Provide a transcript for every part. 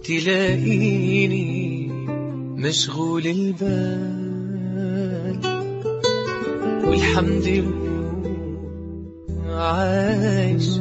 تلاقيني مشغول البال والحمد لله عايش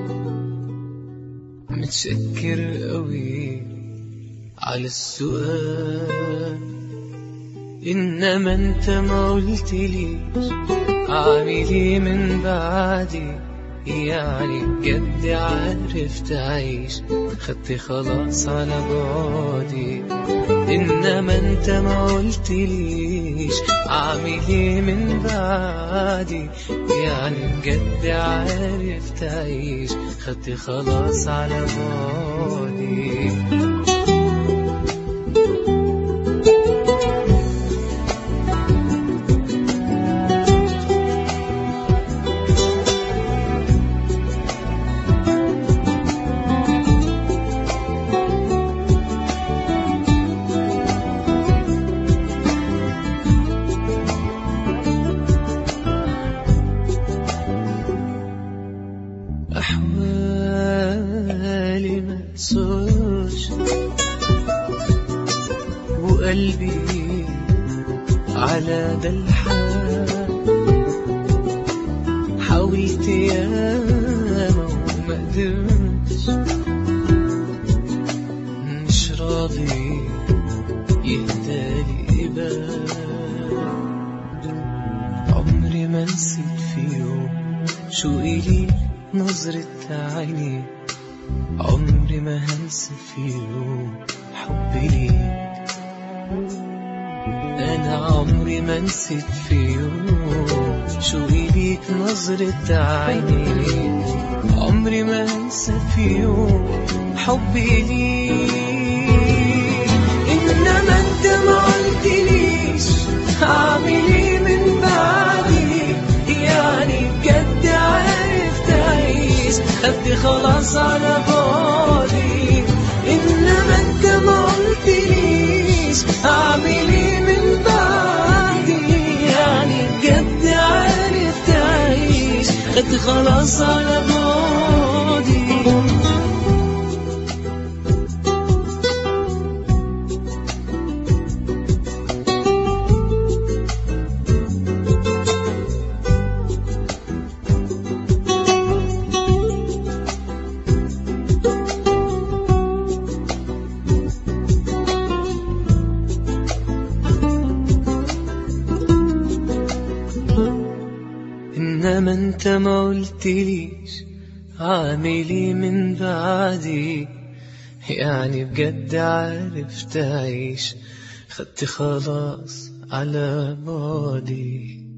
متشكر قوي على السؤال إنما أنت ما قلتليش عامل إيه من بعدي يعني بجد عرفت أعيش خدت خلاص على بعدي إنما أنت ما قلتليش عامل إيه من بعدي يعني بجد عرفت أعيش خدت خلاص على بعدي أحوالي ما تسوش وقلبي على ده الحال حاولت ياما وما قدرتش مش راضي يهدالي بال عمري ما نسيت في يوم شوقي ليك نظرة عيني عمري ما هنسى في يوم حبي ليك أنا عمري ما نسيت في يوم شوقي ليك نظرة عيني عمري ما هنسى في يوم حبي ليك إنما أنت ما قلتليش هعمل إيه من بعدي يعني بجد عرفت أعيش خدت خلاص على بعدي إنما أنت ما قلتليش هعمل إيه من بعدي يعني بجد عرفت أعيش خدت خلاص على بعدي إنما أنت ما قلتليش عاملي من بعدي يعني بجد عرفت أعيش خدت خلاص على بعدي